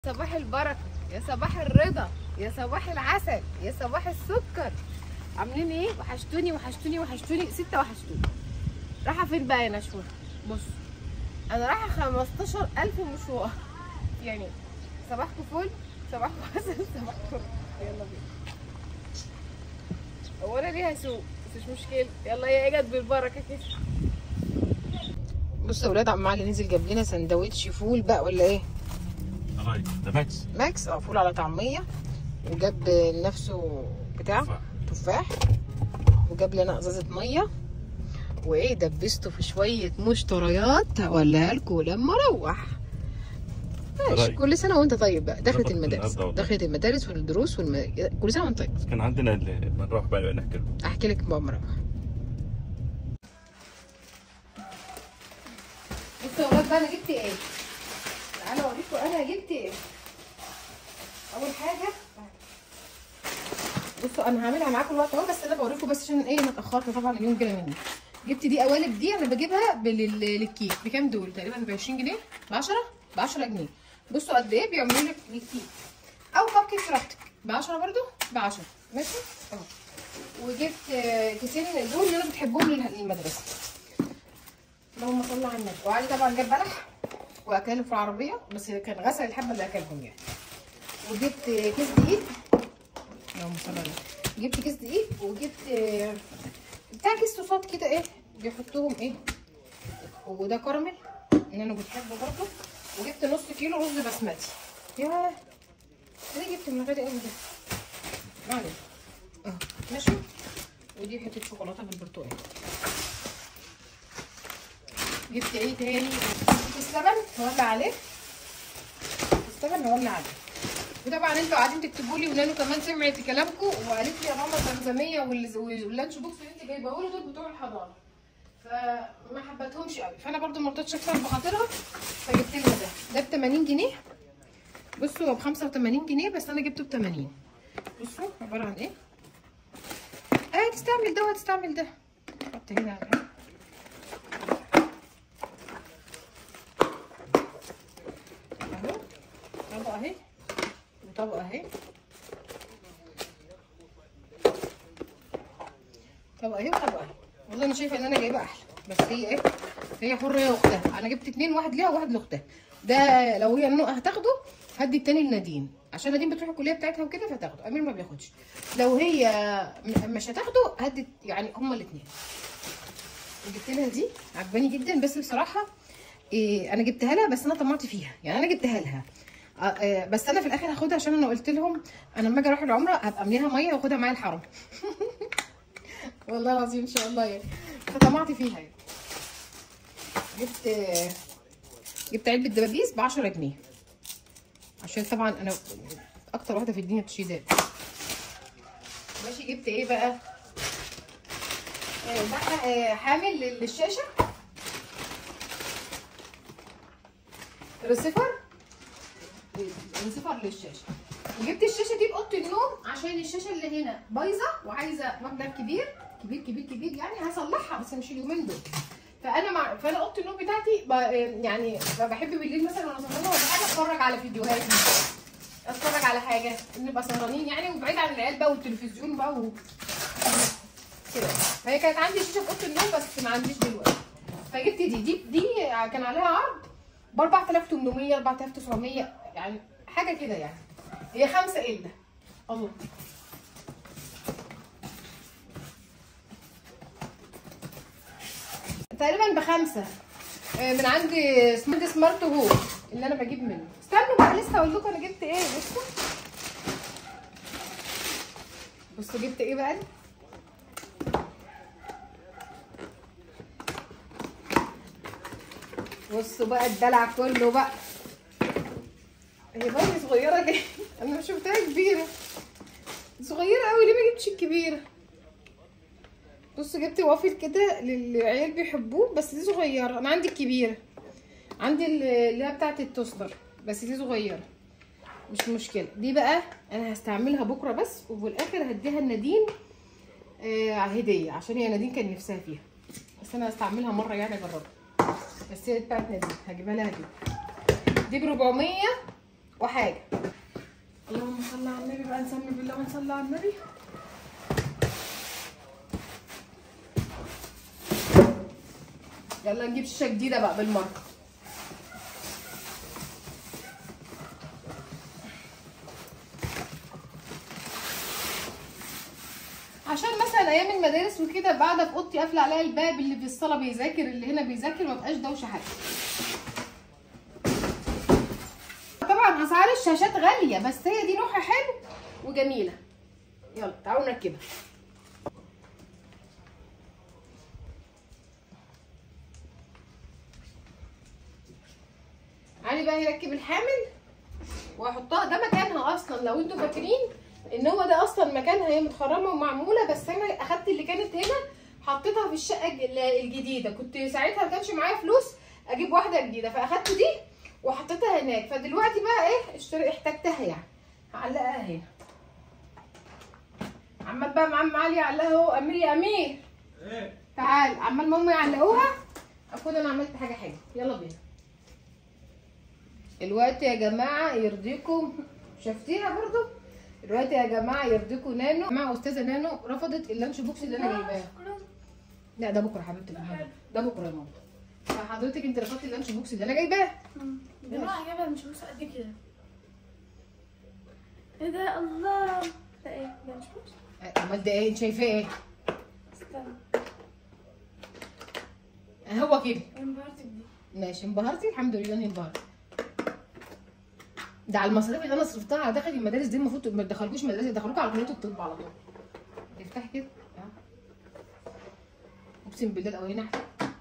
صباح البركة يا صباح الرضا يا صباح العسل يا صباح السكر عاملين ايه وحشتوني وحشتوني وحشتوني ستة وحشتوني رايحة فين بقى يا نشوة بص انا رايحة 15000 مشوار يعني صباحكم فل صباحكم عسل صباحكم يلا بينا هو انا ليه هسوق بس مش مشكلة يلا يا جت بالبركة كده بصوا يا ولاد عم علي نزل جاب لنا سندوتش فول بقى ولا ايه رايك ده ماكس ماكس اه فول على طعميه وجاب لنفسه بتاع تفاح. تفاح وجاب لنا ازازه ميه وايه دبسته في شويه مشتريات هوليها لكم لما اروح ماشي رأيك. كل سنه وانت طيب بقى دخلت ربط المدارس النهاردة والله. دخلت المدارس والدروس والم... كل سنه وانت طيب كان عندنا اللي بنروح بقى نحكي له احكي لك بقى مره بصوا يا ولاد بقى انا جبت ايه تعالوا اوريكم انا جبت ايه اول حاجه بصوا انا هعملها معاكم الوقت اهو بس انا بوريكم بس عشان ايه انا اتاخرت طبعا اليوم كده مني جبت دي قوالب دي انا بجيبها بال- للكيك بكام دول تقريبا ب 20 جنيه ب 10 ب 10 جنيه بصوا قد ايه بيعملوا لك الكيك او كب كيك براحتك ب 10 برده ب 10 ماشي اهو وجبت آه، كيسين دول اللي انا بتحبهم لل- للمدرسه اللهم صل على النبي وعلي طبعا جاب بلح واكلهم في العربيه بس كان غسل الحبه اللي اكلهم يعني وجبت آه، كيس دقيق اللهم صل على النبي جبت كيس دقيق وجبت آه، بتاع كيس صوصات كده ايه بيحطوهم ايه وده كراميل ان انا كنت بحبه برضه وجبت نص كيلو رز بسمتي ياه ليه جبت من غير ايه ده معلش اه ماشي ودي حته شوكولاته بالبرتقال جبت ايه تاني جبت السبن هولع عليه السبن هولع عليه وطبعا انتوا قاعدين تكتبوا لي ونانو كمان سمعت كلامكم وقالت لي يا ماما الزمزميه والز- واللانش بوكس اللي انت جايباه له دول بتوع الحضانه فما حبتهمش قوي فانا برضو ما رضيتش اكسر بخاطرها فجبت لها ده ده ب 80 جنيه بصوا هو ب 85 جنيه بس انا جبته ب 80 بصوا عباره عن ايه اه تستعمل ده وهتستعمل ده حط هنا على الجنب. اهو طبقه اهي وطبقه اهي طبقه اهي وطبقه اهي والله انا شايفه ان انا جايبه احلى بس هي ايه هي حره هي واختها انا جبت اتنين واحد ليها وواحد لاختها ده لو هي نوع هتاخده هدي التاني لنادين عشان نادين بتروح الكليه بتاعتها وكده فتاخده امير ما بياخدش لو هي م- مش هتاخده هدي يعني هما الاثنين جبت لها دي عجباني جدا بس بصراحه إيه انا جبتها لها بس انا طمعت فيها يعني انا جبتها لها آه، آه، بس انا في الاخر هاخدها عشان انا قلت لهم انا لما اجي اروح العمره هبقى امليها ميه واخدها معايا الحرم والله العظيم ان شاء الله يعني فطمعت فيها يعني جبت آه، جبت علبه دبابيس ب 10 جنيه عشان طبعا انا اكتر واحده في الدنيا تشيدات ماشي جبت ايه بقى آه، بقى آه، حامل لل- للشاشه ريسيفر ريسيفر للشاشه وجبت الشاشه دي باوضه النوم عشان الشاشه اللي هنا بايظه وعايزه مبلغ كبير كبير كبير كبير يعني هصلحها بس مش اليومين دول فانا مع فانا اوضه النوم بتاعتي ب... يعني بحب بالليل مثلا وانا سهرانه ولا حاجه اتفرج على فيديوهات اتفرج على حاجه نبقى سهرانين يعني وبعيد عن العيال بقى والتلفزيون بقى و... كده فهي كانت عندي شاشه في اوضه النوم بس ما عنديش دلوقتي فجبت دي دي دي كان عليها عرض ب 4800 4900 يعني حاجه كده يعني هي خمسه الا اظن تقريبا بخمسه آه، من عندي سمارت سمارت هو اللي انا بجيب منه استنوا بقى لسه هقول لكم انا جبت ايه بصوا بصوا جبت ايه بقى بصوا بقى الدلع كله بقى هي بقى صغيرة ليه؟ أنا ما شفتها كبيرة صغيرة أوي ليه ما جبتش الكبيرة؟ بصوا جبت وافل كده للعيال بيحبوه بس دي صغيرة أنا عندي الكبيرة عندي ال- اللي هي بتاعت التوستر بس دي صغيرة مش مشكلة دي بقى أنا هستعملها بكرة بس وفي الآخر هديها لنادين آه هدية عشان هي نادين كان نفسها فيها بس أنا هستعملها مرة يعني أجربها بس هي بتاعت نادين هجيبها لها دي دي ب 400 وحاجه اللهم صل على النبي بقى نسمي بالله ونصلي على النبي يلا نجيب شاشه جديده بقى بالمره عشان مثلا ايام المدارس وكده قاعده في اوضتي قافله عليها الباب اللي في الصاله بيذاكر اللي هنا بيذاكر ما بقاش دوشه حاجه طبعا اسعار الشاشات غاليه بس هي دي نوعها حلو وجميله يلا تعالوا نركبها علي بقى يركب الحامل واحطها ده مكانها اصلا لو انتوا فاكرين ان هو ده اصلا مكانها هي متخرمه ومعموله بس انا اخدت اللي كانت هنا حطيتها في الشقه الج- الجديده كنت ساعتها ما كانش معايا فلوس اجيب واحده جديده فاخدت دي وحطيتها هناك فدلوقتي بقى ايه اشتري احتجتها يعني هعلقها هنا عمال بقى معم علي يعلقها اهو امير يا امير تعال عمال ماما يعلقوها اكون انا عملت حاجه حلوه يلا بينا الوقت يا جماعه يرضيكم شفتيها برضو الوقت يا جماعه يرضيكم نانو مع استاذه نانو رفضت اللانش بوكس اللي انا جايباه لا ده بكره حبيبتي بالمرة. ده بكره يا ماما فحضرتك انت رفضتي اللانش بوكس اللي انا جايباه جماعة جايبها مش بوكس قد كده ايه ده الله ده ايه ده مش بوكس امال ده ايه انت شايفاه ايه استنى هو كده انبهرت بدي ماشي انبهرتي الحمد لله اني انبهرت ده على المصاريف اللي انا صرفتها على داخل المدارس دي المفروض ما تدخلوش مدارس يدخلوكوا على كليه الطب على طول تفتحي كده اه. اقسم بالله الاولاني احسن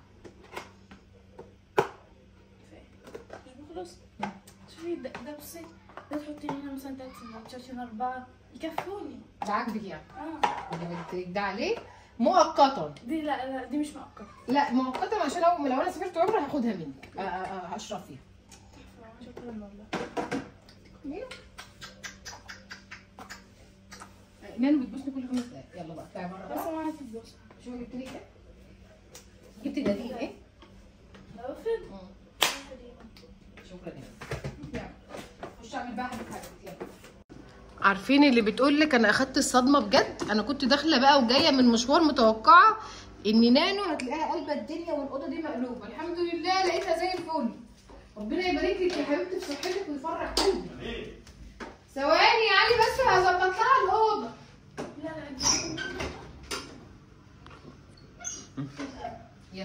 مش بخلص شوفي ده ده بصي ده تحطي هنا مثلا تلات سندوتشات هنا أربعة يكفوني ده عاجبك يعني اه اللي قلت لك ده عليه مؤقتا دي لا لا دي مش مؤقتة لا مؤقتا عشان اول ما لو انا سافرت عمره هاخدها منك اه، اه، اه، هشرب فيها شكرا والله مين؟ نانو بتبوسني كل خمس دقايق يلا بقى تعالي بره بس بقى ما في البوس شوفي جبت لك ايه جبت دليل ايه لو فين شكرا يلا خش اعمل بقى حاجه حاجه عارفين اللي بتقول لك انا اخدت الصدمه بجد انا كنت داخله بقى وجايه من مشوار متوقعه ان نانو هتلاقيها قلبه الدنيا والاوضه دي مقلوبه الحمد لله لقيتها زي الفل ربنا يبارك لك يا حبيبتي في صحتك ويفرح قلبي ثواني يا علي بس هظبط لها الاوضه لا لا دي- يلا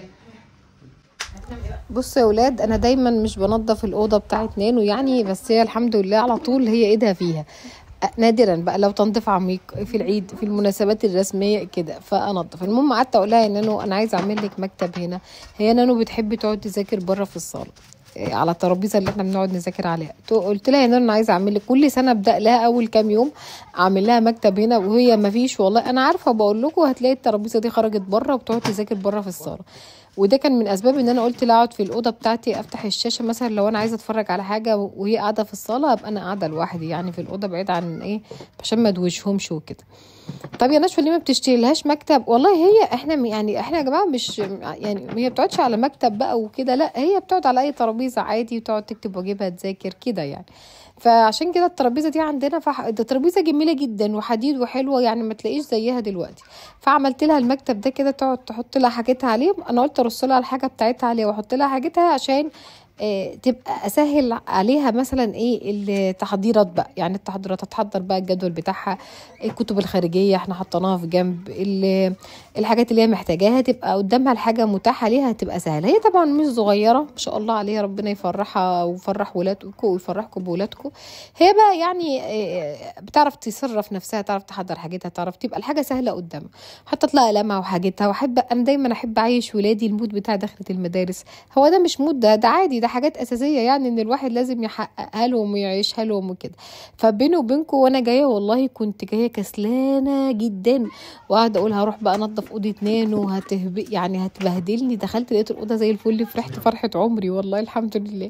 بصوا يا ولاد انا دايما مش بنظف الاوضه بتاعت نانو يعني بس هي الحمد لله على طول هي ايدها فيها أ- نادرا بقى لو تنظيف عميق في العيد في المناسبات الرسميه كده فانضف المهم قعدت اقول لها يا نانو انا عايزه اعمل لك مكتب هنا هي نانو بتحب تقعد تذاكر بره في الصاله إيه، على الترابيزه اللي احنا بنقعد نذاكر عليها تو- قلت لها يا نانو انا عايزه اعمل لك كل سنه ابدا لها اول كام يوم اعمل لها مكتب هنا وهي ما فيش والله انا عارفه بقول لكم هتلاقي الترابيزه دي خرجت بره وبتقعد تذاكر بره في الصاله وده كان من اسباب ان انا قلت لا اقعد في الاوضه بتاعتي افتح الشاشه مثلا لو انا عايزه اتفرج على حاجه وهي قاعده في الصاله ابقى انا قاعده لوحدي يعني في الاوضه بعيد عن ايه عشان ما ادوشهمش وكده طب يا نشوى ليه ما بتشتري لهاش مكتب والله هي احنا م- يعني احنا يا جماعه مش يعني هي بتقعدش على مكتب بقى وكده لا هي بتقعد على اي ترابيزه عادي وتقعد تكتب واجبها تذاكر كده يعني فعشان كده الترابيزه دي عندنا فح... ده ترابيزه جميله جدا وحديد وحلوه يعني ما تلاقيش زيها دلوقتي فعملت لها المكتب ده كده تقعد تحط لها حاجتها عليه انا قلت ارص لها الحاجه بتاعتها عليه واحط لها حاجتها عشان آه، تبقى اسهل عليها مثلا ايه التحضيرات بقى يعني التحضيرات هتحضر بقى الجدول بتاعها الكتب الخارجيه احنا حطيناها في جنب ال- الحاجات اللي هي محتاجاها تبقى قدامها الحاجه متاحه ليها تبقى سهله هي طبعا مش صغيره ما شاء الله عليها ربنا يفرحها ويفرح ولادكم ويفرحكم بولادكم هي بقى يعني آه، بتعرف تصرف نفسها تعرف تحضر حاجتها تعرف تبقى الحاجه سهله قدامها حطت لها قلمها وحاجتها واحب انا دايما احب اعيش ولادي المود بتاع دخلة المدارس هو ده مش مود ده ده عادي ده حاجات اساسيه يعني ان الواحد لازم يحققها لهم ويعيشها لهم وكده فبيني وبينكم وانا جايه والله كنت جايه كسلانه جدا وقاعده اقول هروح بقى انضف اوضه نانو هتهب يعني هتبهدلني دخلت لقيت الاوضه زي الفل فرحت فرحه عمري والله الحمد لله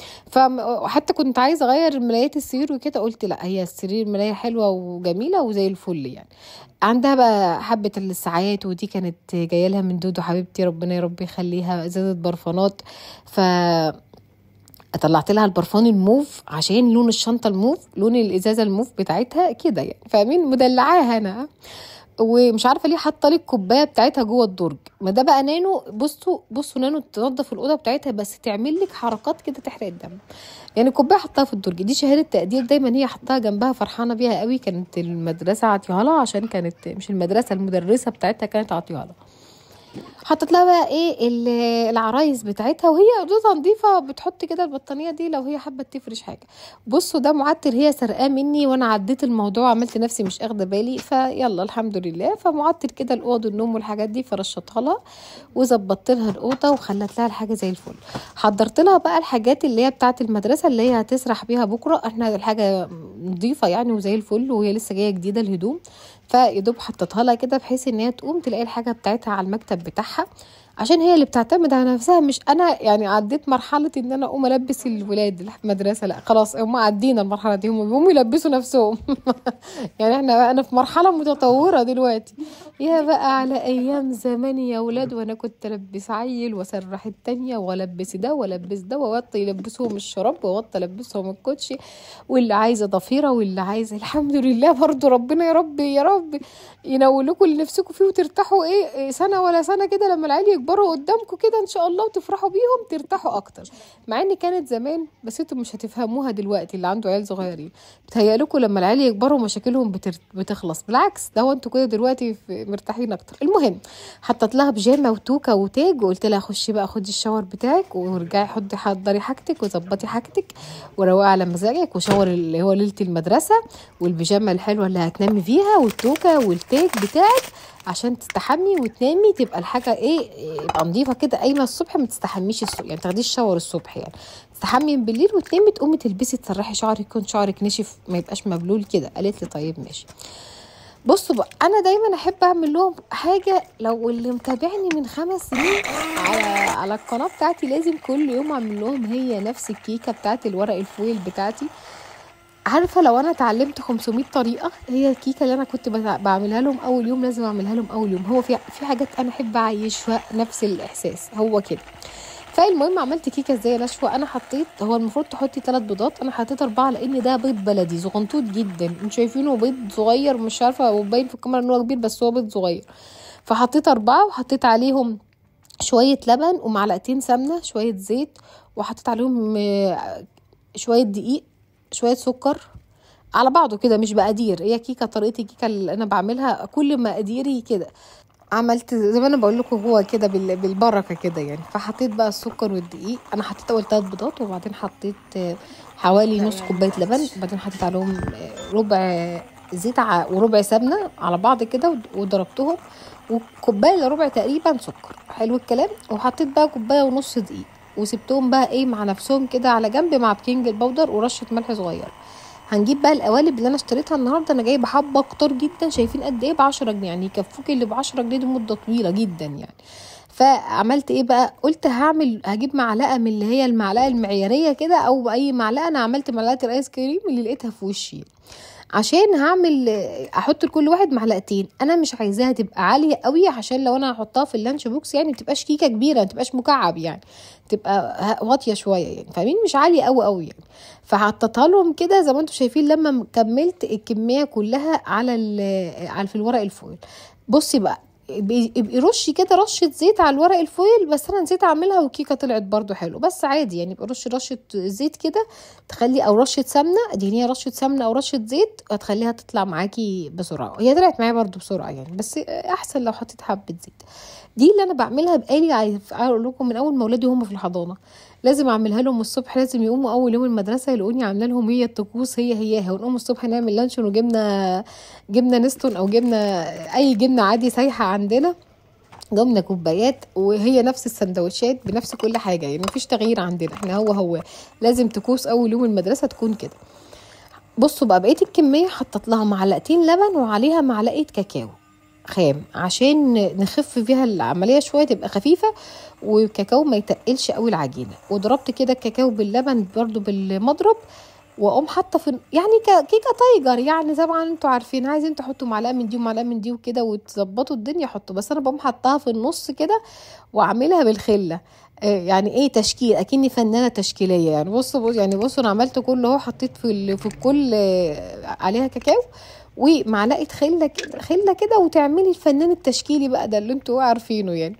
فحتى كنت عايزه اغير ملايات السرير وكده قلت لا هي السرير ملايه حلوه وجميله وزي الفل يعني عندها بقى حبه الساعات ودي كانت جايه لها من دودو حبيبتي ربنا يا رب يخليها ازازه برفانات ف طلعت لها البرفان الموف عشان لون الشنطه الموف لون الازازه الموف بتاعتها كده يعني فاهمين مدلعاها انا ومش عارفه ليه حاطه لي الكوبايه بتاعتها جوه الدرج ما ده بقى نانو بصوا بصوا نانو تنظف الاوضه بتاعتها بس تعمل لك حركات كده تحرق الدم يعني الكوبايه حطها في الدرج دي شهاده تقدير دايما هي حطها جنبها فرحانه بيها قوي كانت المدرسه عطيها لها عشان كانت مش المدرسه المدرسه بتاعتها كانت عطيها لها حطت لها بقى ايه ال- العرايس بتاعتها وهي اوضتها نظيفه بتحط كده البطانيه دي لو هي حابه تفرش حاجه بصوا ده معطر هي سرقاه مني وانا عديت الموضوع عملت نفسي مش اخده بالي فيلا الحمد لله فمعطر كده الاوض النوم والحاجات دي فرشتها لها وظبطت لها الاوضه وخلت لها الحاجه زي الفل حضرت لها بقى الحاجات اللي هي بتاعه المدرسه اللي هي هتسرح بيها بكره احنا الحاجه نظيفه يعني وزي الفل وهي لسه جايه جديده الهدوم فيدوب حطيتها لها كده بحيث ان هي تقوم تلاقي الحاجه بتاعتها على المكتب بتاعها عشان هي اللي بتعتمد على نفسها مش انا يعني عديت مرحله ان انا اقوم البس الولاد المدرسه لا خلاص هم عدينا المرحله دي هم بيقوموا يلبسوا نفسهم يعني احنا انا في مرحله متطوره دلوقتي يا بقى على ايام زمان يا ولاد وانا كنت البس عيل واسرح التانية والبس ده والبس ده واوطي يلبسهم الشراب واوطي البسهم الكوتشي واللي عايزه ضفيره واللي عايزه الحمد لله برضو ربنا يا رب يا رب ينولكم اللي نفسكم فيه وترتاحوا ايه إيه سنه ولا سنه كده لما العيال يكبروا قدامكم كده ان شاء الله وتفرحوا بيهم ترتاحوا اكتر مع ان كانت زمان بس انتوا مش هتفهموها دلوقتي اللي عنده عيال صغيرين بتهيألكم لما العيال يكبروا مشاكلهم بتر... بتخلص بالعكس ده هو انتوا كده دلوقتي في- مرتاحين اكتر المهم حطيت لها بيجامه وتوكه وتاج وقلت لها خشي بقى خدي الشاور بتاعك وارجعي حطي حضري حاجتك وظبطي حاجتك وروقي على مزاجك وشاور اللي هو ليله المدرسه والبيجامه الحلوه اللي هتنامي فيها والتوكه والتاج بتاعك عشان تستحمي وتنامي تبقى الحاجه ايه إيه، يبقى نظيفه كده قايمه الصبح ما تستحميش الصبح يعني تاخديش شاور الصبح يعني تستحمي من بالليل وتنامي تقومي تلبسي تسرحي شعرك يكون شعرك نشف ما يبقاش مبلول كده قالت لي طيب ماشي بصوا بقى انا دايما احب اعمل لهم حاجه لو اللي متابعني من خمس سنين على على القناه بتاعتي لازم كل يوم اعمل لهم هي نفس الكيكه بتاعت الورق الفويل بتاعتي عارفه لو انا اتعلمت 500 طريقه هي الكيكه اللي انا كنت بتع- بعملها لهم اول يوم لازم اعملها لهم اول يوم هو في في حاجات انا احب اعيشها نفس الاحساس هو كده فالمهم عملت كيكه ازاي ناشفه انا حطيت هو المفروض تحطي ثلاث بيضات انا حطيت اربعه لان ده بيض بلدي صغنطوط جدا انتوا شايفينه بيض صغير مش عارفه هو باين في الكاميرا ان هو كبير بس هو بيض صغير فحطيت اربعه وحطيت عليهم شويه لبن ومعلقتين سمنه شويه زيت وحطيت عليهم آه، شويه دقيق شويه سكر على بعضه كده مش بقدير هي كيكه طريقه الكيكه اللي انا بعملها كل مقاديري كده عملت زي ما انا بقول لكم هو كده بال- بالبركه كده يعني فحطيت بقى السكر والدقيق انا حطيت اول ثلاث بيضات وبعدين حطيت آه، حوالي نص كوبايه لبن وبعدين حطيت عليهم آه، ربع زيت ع- وربع سمنه على بعض كده ود- وضربتهم وكوبايه الا ربع تقريبا سكر حلو الكلام وحطيت بقى كوبايه ونص دقيق وسبتهم بقى ايه مع نفسهم كده على جنب مع بيكنج البودر ورشه ملح صغيره هنجيب بقى القوالب اللي انا اشتريتها النهارده انا جايبه حبه كتار جدا شايفين قد ايه ب 10 جنيه يعني يكفوك اللي ب 10 جنيه دي مده طويله جدا يعني فعملت ايه بقى قلت هعمل هجيب معلقه من اللي هي المعلقه المعياريه كده او اي معلقه انا عملت معلقه الايس كريم اللي لقيتها في وشي عشان هعمل احط لكل واحد معلقتين انا مش عايزاها تبقى عاليه قوي عشان لو انا هحطها في اللانش بوكس يعني ما تبقاش كيكه كبيره ما تبقاش مكعب يعني تبقى ه- واطيه شويه يعني فاهمين مش عاليه قوي قوي يعني فحطيتها لهم كده زي ما انتم شايفين لما كملت الكميه كلها على ال- على في الورق الفويل بصي بقى ابقي ابقي رشي كده رشه زيت على الورق الفويل بس انا نسيت اعملها والكيكه طلعت برضو حلو بس عادي يعني يبقى رشي رشه زيت كده تخلي او رشه سمنه دي هي رشه سمنه او رشه زيت هتخليها تطلع معاكي بسرعه هي طلعت معايا برضو بسرعه يعني بس احسن لو حطيت حبه زيت دي اللي انا بعملها بقالي عايز اقول لكم من اول ما ولادي هم في الحضانه لازم اعملها لهم الصبح لازم يقوموا اول يوم المدرسه يلاقوني عامله لهم هي الطقوس هي هياها ونقوم الصبح نعمل لانشون وجبنه جبنه نستون او جبنه اي جبنه عادي سايحه عندنا جبنه كوبايات وهي نفس السندوتشات بنفس كل حاجه يعني مفيش تغيير عندنا احنا هو هو لازم طقوس اول يوم المدرسه تكون كده بصوا بقى بقيه الكميه حطت لها معلقتين لبن وعليها معلقه كاكاو خام عشان نخف فيها العمليه شويه تبقى خفيفه والكاكاو ما يتقلش قوي العجينه وضربت كده الكاكاو باللبن برضو بالمضرب واقوم حاطه في يعني ك- كيكه تايجر يعني طبعا انتوا عارفين عايزين تحطوا معلقه من دي ومعلقه من دي وكده وتظبطوا الدنيا حطوا بس انا بقوم حطاها في النص كده واعملها بالخله آه، يعني ايه تشكيل اكني فنانه تشكيليه يعني بصوا بص يعني بصوا انا عملت كله اهو حطيت في ال- في الكل آه، عليها كاكاو ومعلقه خله كده خله كده وتعملي الفنان التشكيلي بقى ده اللي انتوا عارفينه يعني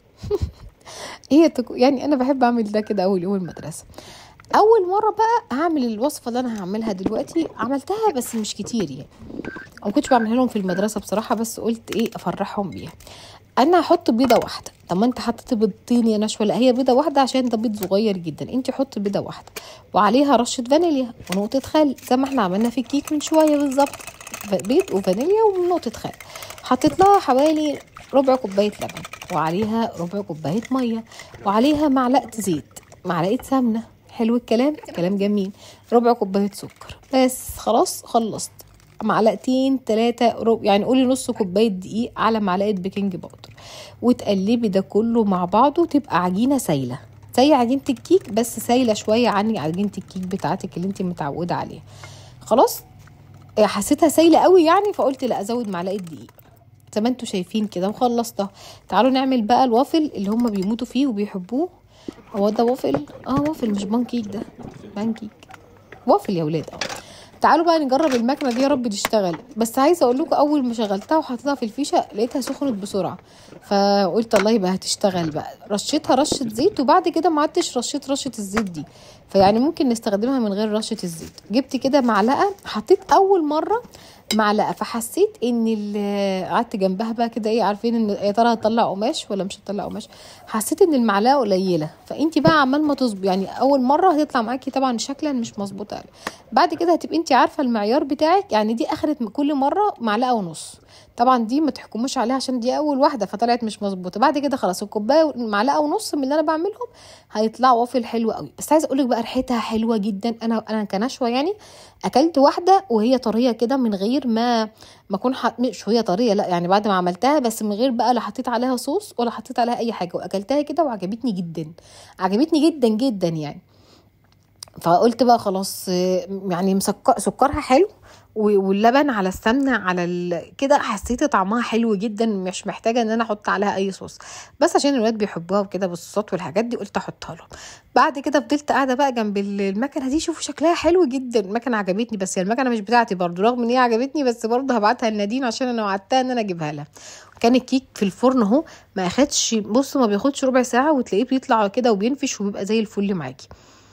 هي تك... يعني انا بحب اعمل ده كده اول يوم المدرسه اول مره بقى هعمل الوصفه اللي انا هعملها دلوقتي عملتها بس مش كتير يعني ما كنتش بعملها لهم في المدرسه بصراحه بس قلت ايه افرحهم بيها انا هحط بيضه واحده طب ما انت حطيت بيضتين يا نشوى لا هي بيضه واحده عشان ده بيض صغير جدا انت حطي بيضه واحده وعليها رشه فانيليا ونقطه خل زي ما احنا عملنا في الكيك من شويه بالظبط ف- بيض وفانيليا ونقطه خل حطيت لها حوالي ربع كوبايه لبن وعليها ربع كوبايه ميه وعليها معلقه زيت معلقه سمنه حلو الكلام كلام جميل ربع كوبايه سكر بس خلاص خلصت معلقتين ثلاثة ربع يعني قولي نص كوباية دقيق على معلقة بيكنج باودر وتقلبي ده كله مع بعضه تبقى عجينة سايلة زي عجينة الكيك بس سايلة شوية عن عجينة الكيك بتاعتك اللي انت متعودة عليها خلاص إيه، حسيتها سايلة قوي يعني فقلت لا ازود معلقة دقيق زي ما انتوا شايفين كده وخلصتها تعالوا نعمل بقى الوافل اللي هم بيموتوا فيه وبيحبوه هو ده وافل اه وافل مش بانكيك ده بانكيك وافل يا ولاد اه تعالوا بقى نجرب المكنه دي يا رب تشتغل بس عايزه اقول لكم اول ما شغلتها وحطيتها في الفيشه لقيتها سخنت بسرعه فقلت الله يبقى هتشتغل بقى رشيتها رشه زيت وبعد كده ما عدتش رشيت رشه الزيت دي فيعني ممكن نستخدمها من غير رشه الزيت جبت كده معلقه حطيت اول مره معلقه فحسيت ان ال- قعدت جنبها بقى كده ايه عارفين ان يا ترى هتطلع قماش ولا مش هتطلع قماش حسيت ان المعلقه قليله فانت بقى عمال ما تظبط يعني اول مره هتطلع معاكي طبعا شكلا مش مظبوطه بعد كده هتبقي انت عارفه المعيار بتاعك يعني دي اخرت كل مره معلقه ونص طبعا دي ما تحكموش عليها عشان دي اول واحده فطلعت مش مظبوطه بعد كده خلاص الكوبايه معلقه ونص من اللي انا بعملهم هيطلعوا وافل حلو قوي بس عايزه اقول لك بقى ريحتها حلوه جدا انا انا كنشوه يعني اكلت واحده وهي طريه كده من غير ما ما اكون حط... مش وهي طريه لا يعني بعد ما عملتها بس من غير بقى لا حطيت عليها صوص ولا حطيت عليها اي حاجه واكلتها كده وعجبتني جدا عجبتني جدا جدا يعني فقلت بقى خلاص آه، يعني مسكر سكرها حلو و- واللبن على السمنه على ال... كده حسيت طعمها حلو جدا مش محتاجه ان انا احط عليها اي صوص بس عشان الولاد بيحبوها وكده بالصوصات والحاجات دي قلت احطها لهم بعد كده فضلت قاعده بقى جنب ال- المكنه دي شوفوا شكلها حلو جدا المكنه عجبتني بس هي المكنه مش بتاعتي برضو رغم ان هي عجبتني بس برضو هبعتها لنادين عشان انا وعدتها ان انا اجيبها لها كان الكيك في الفرن اهو ما اخدش بص ما بياخدش ربع ساعه وتلاقيه بيطلع كده وبينفش وبيبقى زي الفل معاكي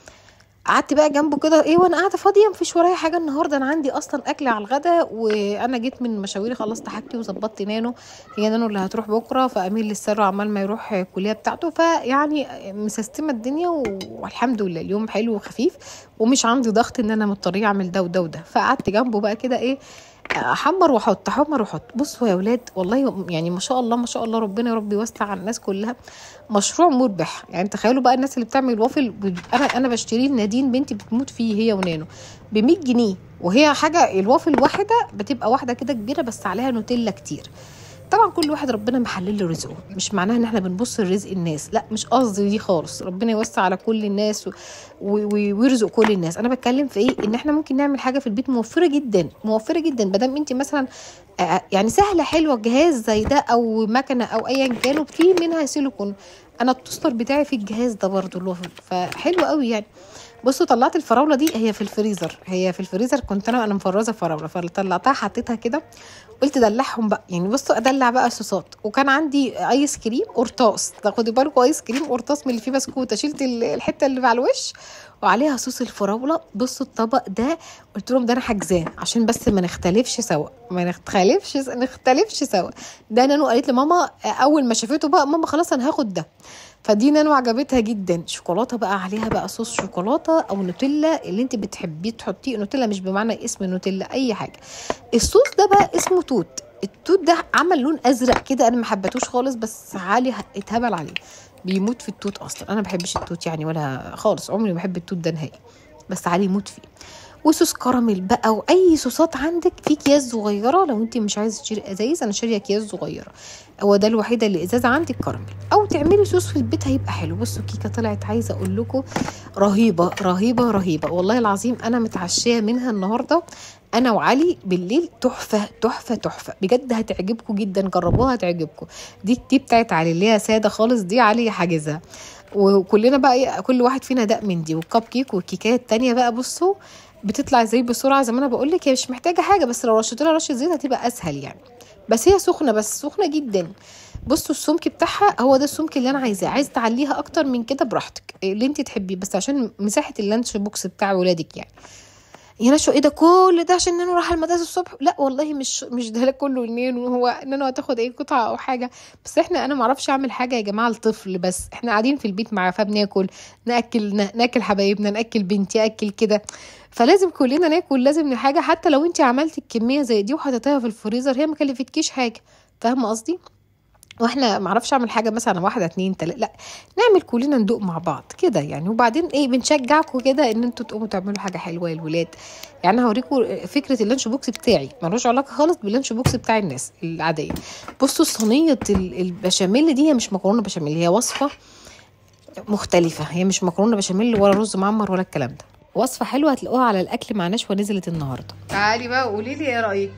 قعدت بقى جنبه كده ايه وانا قاعده فاضيه مفيش ورايا حاجه النهارده انا عندي اصلا اكل على الغدا وانا جيت من مشاويري خلصت حاجتي وظبطت نانو هي نانو اللي هتروح بكره فامير للسر عمال ما يروح الكليه بتاعته فيعني مسستمه الدنيا و- والحمد لله اليوم حلو وخفيف ومش عندي ضغط ان انا مضطريه اعمل ده وده وده فقعدت جنبه بقى كده ايه احمر واحط احمر واحط بصوا يا ولاد والله يعني ما شاء الله ما شاء الله ربنا يا رب يوسع على الناس كلها مشروع مربح يعني تخيلوا بقى الناس اللي بتعمل وافل ب- انا انا بشتريه لنادين بنتي بتموت فيه هي ونانو ب 100 جنيه وهي حاجه الوافل واحده بتبقى واحده كده كبيره بس عليها نوتيلا كتير طبعا كل واحد ربنا محلل له رزقه مش معناها ان احنا بنبص لرزق الناس لا مش قصدي دي خالص ربنا يوسع على كل الناس و... و... و- ويرزق كل الناس انا بتكلم في ايه ان احنا ممكن نعمل حاجه في البيت موفره جدا موفره جدا ما دام انت مثلا آه، يعني سهله حلوه جهاز زي ده او مكنه او ايا كان وفي منها سيليكون انا التوستر بتاعي في الجهاز ده برضو الوافل فحلو قوي يعني بصوا طلعت الفراوله دي هي في الفريزر هي في الفريزر كنت انا انا مفرزه فراوله فطلعتها حطيتها كده قلت دلعهم بقى يعني بصوا ادلع بقى صوصات وكان عندي ايس كريم قرطاس تاخدي بالكم ايس كريم قرطاس من اللي فيه بسكوته شلت ال- الحته اللي على الوش وعليها صوص الفراوله بصوا الطبق ده قلت لهم ده انا حاجزاه عشان بس ما نختلفش سوا ما نختلفش نختلفش سوا ده نانو قالت لي ماما اول ما شافته بقى ماما خلاص انا هاخد ده فدي نانو عجبتها جدا شوكولاته بقى عليها بقى صوص شوكولاته او نوتيلا اللي انت بتحبيه تحطيه نوتيلا مش بمعنى اسم نوتيلا اي حاجه الصوص ده بقى اسمه توت التوت ده عمل لون ازرق كده انا ما حبيتوش خالص بس علي اتهبل عليه بيموت في التوت اصلا انا ما بحبش التوت يعني ولا خالص عمري ما بحب التوت ده نهائي بس علي يموت فيه وصوص كراميل بقى واي صوصات عندك في اكياس صغيره لو انت مش عايزه تشتري ازايز انا شاريه اكياس صغيره هو ده الوحيده اللي ازازه عندك كراميل او تعملي صوص في البيت هيبقى حلو بصوا الكيكه طلعت عايزه اقول لكم رهيبه رهيبه رهيبه والله العظيم انا متعشيه منها النهارده انا وعلي بالليل تحفه تحفه تحفه بجد هتعجبكم جدا جربوها هتعجبكم دي دي بتاعت علي اللي هي ساده خالص دي علي حاجزها وكلنا بقى إيه، كل واحد فينا دق من دي والكب كيك والكيكات التانية بقى بصوا بتطلع زي بسرعه زي ما انا بقول لك هي مش محتاجه حاجه بس لو رشيت لها رشه زيت هتبقى اسهل يعني بس هي سخنه بس سخنه جدا بصوا السمك بتاعها هو ده السمك اللي انا عايزاه عايز تعليها اكتر من كده براحتك اللي انت تحبيه بس عشان مساحه اللانش بوكس بتاع ولادك يعني يا نشوى ايه ده كل ده عشان نانو راح المدرسه الصبح لا والله مش مش ده كله لنانو هو نانو هتاخد اي قطعه او حاجه بس احنا انا ما اعرفش اعمل حاجه يا جماعه لطفل بس احنا قاعدين في البيت معاه فبناكل ناكل ناكل حبايبنا ناكل بنتي اكل كده فلازم كلنا ناكل لازم حاجه حتى لو انت عملتي الكميه زي دي وحطيتيها في الفريزر هي ما كلفتكيش حاجه فاهمه قصدي واحنا ما اعرفش اعمل حاجه مثلا واحده اتنين تلاته لا نعمل كلنا ندوق مع بعض كده يعني وبعدين ايه بنشجعكم كده ان انتوا تقوموا تعملوا حاجه حلوه للولاد يعني انا هوريكم فكره اللانش بوكس بتاعي ملوش علاقه خالص باللانش بوكس بتاع الناس العاديه بصوا صينيه ال- البشاميل دي هي مش مكرونه بشاميل هي وصفه مختلفه هي مش مكرونه بشاميل ولا رز معمر ولا الكلام ده وصفه حلوه هتلاقوها على الاكل مع نشوى نزلت النهارده تعالي بقى قولي لي ايه رايك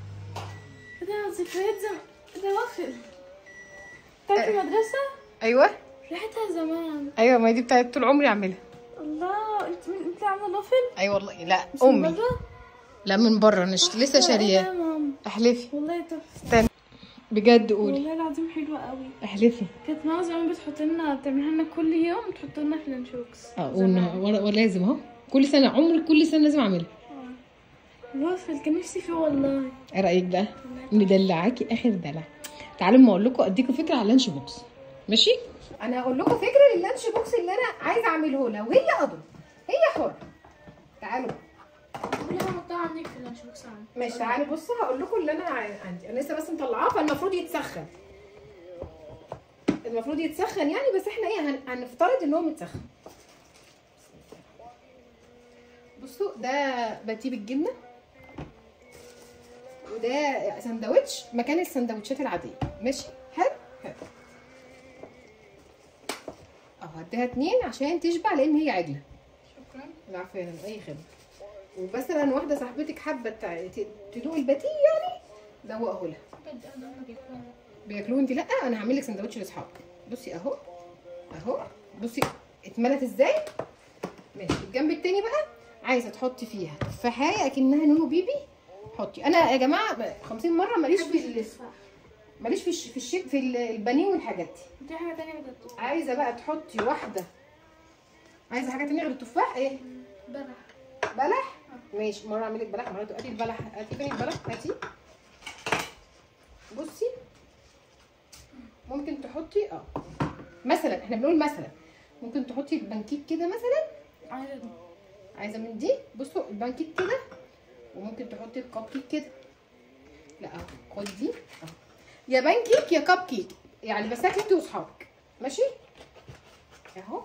ده ذكريات زم... ده وافل بتاعت المدرسة ايوه ريحتها زمان ايوه ما دي بتاعت طول عمري اعملها الله انت من انت عاملة وافل اي أيوة والله لا مش من امي برا؟ لا من بره انا ش- لسه إيه شارياه ده يا ماما احلفي والله تحفة بجد قولي والله العظيم حلوة قوي احلفي كانت ماما زمان بتحط لنا بتعملها لنا كل يوم تحط لنا في اللانشوكس اه زمان. ون- ولازم اهو كل سنه عمري كل سنه لازم اعملها الوافل كان نفسي فيه والله ايه رايك بقى مدلعاكي اخر دلع تعالوا ما اقول لكم اديكم فكره على اللانش بوكس ماشي انا هقول لكم فكره لللانش بوكس اللي انا عايزه اعمله لها وهي قدر هي حره تعالوا كلها حطها عندك في اللانشوكس عندي ماشي تعالوا بصوا هقول لكم اللي انا ع- عندي انا لسه بس مطلعاه فالمفروض يتسخن المفروض يتسخن يعني بس احنا ايه هن... هنفترض ان هو متسخن بصوا ده بتجيب الجبنه وده سندوتش مكان السندوتشات العاديه ماشي حلو حلو اهو هديها اتنين عشان تشبع لان هي عجله شكرا العفو يا هلا، اي خدمه ومثلا واحده صاحبتك حابه تع- ت- تدوق الباتيه يعني دوقه لها بجد انا ما بيكون بياكلوه انت لا انا هعمل لك سندوتش لاصحابك بصي اهو اهو بصي اتملت ازاي ماشي الجنب التاني بقى عايزه تحطي فيها تفاحيه اكنها نونو بيبي حطي انا يا جماعه 50 مره ماليش في ال- ماليش في الش- في الشيك في ال- البانيه والحاجات دي دي حاجة تانية بجد عايزه بقى تحطي واحده عايزه حاجه تانية غير التفاح ايه بلح بلح ماشي مره اعمل لك بلح مره هاتي البلح هاتي فين البلح هاتي بصي ممكن تحطي اه مثلا احنا بنقول مثلا ممكن تحطي البانكيك كده مثلا عايزة دي. عايزه من دي بصوا البانكيك كده وممكن تحطي الكب كيك كده لا اهو خد دي اهو يا بانكيك يا كب كيك يعني بس تاكلي انت واصحابك ماشي اهو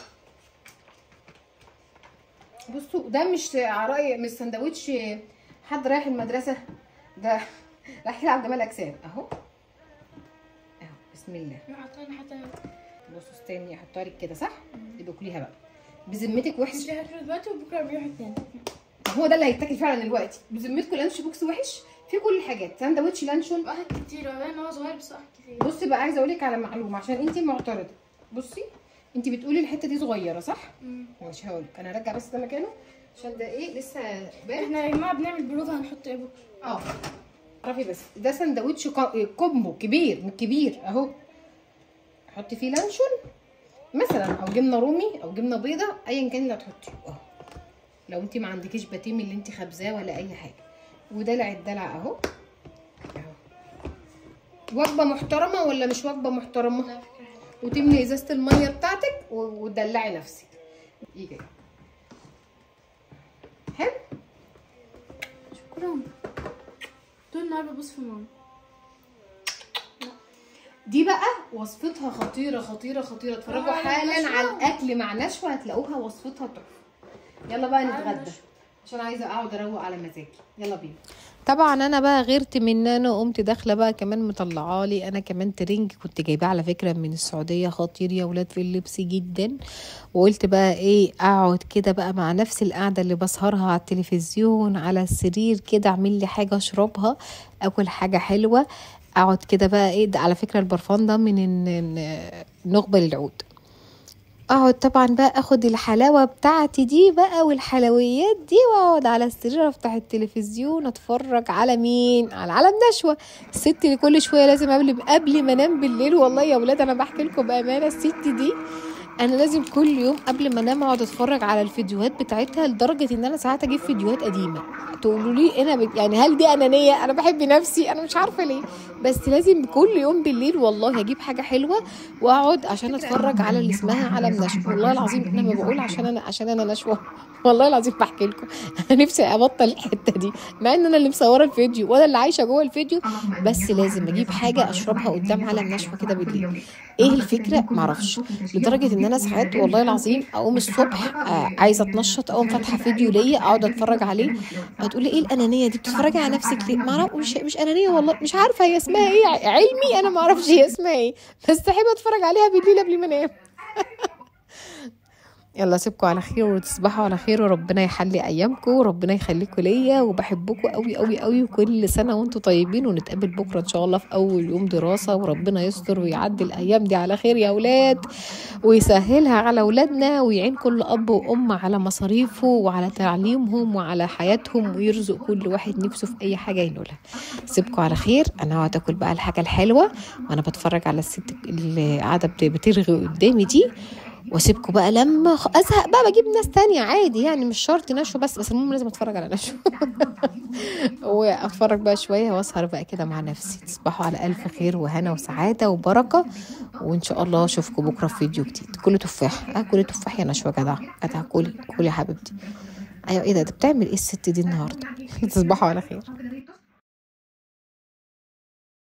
بصوا ده مش عراي مش سندوتش حد رايح المدرسه ده رايح يلعب جمال اجسام اهو اهو بسم الله حطينا حتى بصوا استني احطها لك كده صح يبقى كليها بقى بذمتك وحش مش هاكله دلوقتي وبكره بيروح التاني هو ده اللي هيتاكل فعلا دلوقتي بذمتكم لانش بوكس وحش في كل الحاجات ساندوتش لانشون واحد كتير هو ان هو صغير بس واحد كتير بصي بقى عايزه اقول لك على معلومه عشان انت معترضه بصي انت بتقولي الحته دي صغيره صح مم. مش هقول انا ارجع بس ده مكانه عشان ده ايه لسه بارد احنا يا جماعه بنعمل بروفا هنحط ايه بكره اه اعرفي بس ده سندوتش كا- كومبو كبير من كبير اهو حطي فيه لانشون مثلا او جبنه رومي او جبنه بيضه ايا كان اللي هتحطيه اهو لو انت ما عندكيش باتيه من اللي انت خابزاه ولا اي حاجه ودلع الدلع اهو اهو وجبه محترمه ولا مش وجبه محترمه لا فكره حلوه وتملي ازازه الميه بتاعتك و- وتدلعي نفسك ايه كده حلو شكرا طول النهار ببص في ماما دي بقى وصفتها خطيره خطيره خطيره اتفرجوا آه، حالا نشوى. على الاكل مع نشوى هتلاقوها وصفتها تحفه يلا بقى تعالى نتغدى نشوى. عشان عايزه اقعد اروق على مزاجي يلا بينا طبعا انا بقى غيرت من انا قمت داخله بقى كمان مطلعه لي انا كمان ترنج كنت جايباه على فكره من السعوديه خطير يا ولاد في اللبس جدا وقلت بقى ايه اقعد كده بقى مع نفس القعده اللي بسهرها على التلفزيون على السرير كده اعمل لي حاجه اشربها اكل حاجه حلوه اقعد كده بقى ايه ده على فكره البرفان ده من الن- النخبه للعود اقعد طبعا بقى اخد الحلاوه بتاعتي دي بقى والحلويات دي واقعد على السرير افتح التلفزيون اتفرج على مين على علم نشوه الست اللي كل شويه لازم قبل قبل ما انام بالليل والله يا ولاد انا بحكي لكم بامانه الست دي انا لازم كل يوم قبل ما انام اقعد اتفرج على الفيديوهات بتاعتها لدرجه ان انا ساعات اجيب فيديوهات قديمه تقولوا لي انا بت... يعني هل دي انانيه انا بحب نفسي انا مش عارفه ليه بس لازم كل يوم بالليل والله اجيب حاجه حلوه واقعد عشان اتفرج على اللي اسمها علم نشوه والله العظيم انا ما بقول عشان انا عشان انا نشوه والله العظيم بحكي لكم انا نفسي ابطل الحته دي مع ان انا اللي مصوره الفيديو وانا اللي عايشه جوه الفيديو بس لازم اجيب حاجه اشربها قدام علم نشوه كده بالليل ايه الفكره معرفش لدرجه ان انا ساعات والله العظيم اقوم الصبح آه عايزه اتنشط اقوم فاتحه فيديو ليا اقعد اتفرج عليه هتقولي ايه الانانيه دي بتتفرجي على نفسك ليه معرف مش مش انانيه والله مش عارفه هي اسمها ايه علمي انا ما اعرفش هي اسمها ايه بس احب اتفرج عليها بالليل قبل ما انام يلا اسيبكم على خير وتصبحوا على خير وربنا يحلي ايامكم وربنا يخليكم ليا وبحبكم قوي قوي قوي وكل سنه وانتم طيبين ونتقابل بكره ان شاء الله في اول يوم دراسه وربنا يستر ويعدي الايام دي على خير يا اولاد ويسهلها على اولادنا ويعين كل اب وام على مصاريفه وعلى تعليمهم وعلى حياتهم ويرزق كل واحد نفسه في اي حاجه ينولها سيبكم على خير انا هقعد اكل بقى الحاجه الحلوه وانا بتفرج على الست اللي قاعده بت- بترغي قدامي دي واسيبكم بقى لما خ- ازهق بقى بجيب ناس تانية عادي يعني مش شرط نشوة بس بس المهم لازم اتفرج على نشوة واتفرج بقى شوية واسهر بقى كده مع نفسي تصبحوا على الف خير وهنا وسعادة وبركة وان شاء الله اشوفكم بكرة في فيديو جديد كله تفاح اه كله تفاح يا نشوة جدع جدع كلي كلي يا حبيبتي ايوه ايه ده ده بتعمل ايه الست دي النهارده تصبحوا على خير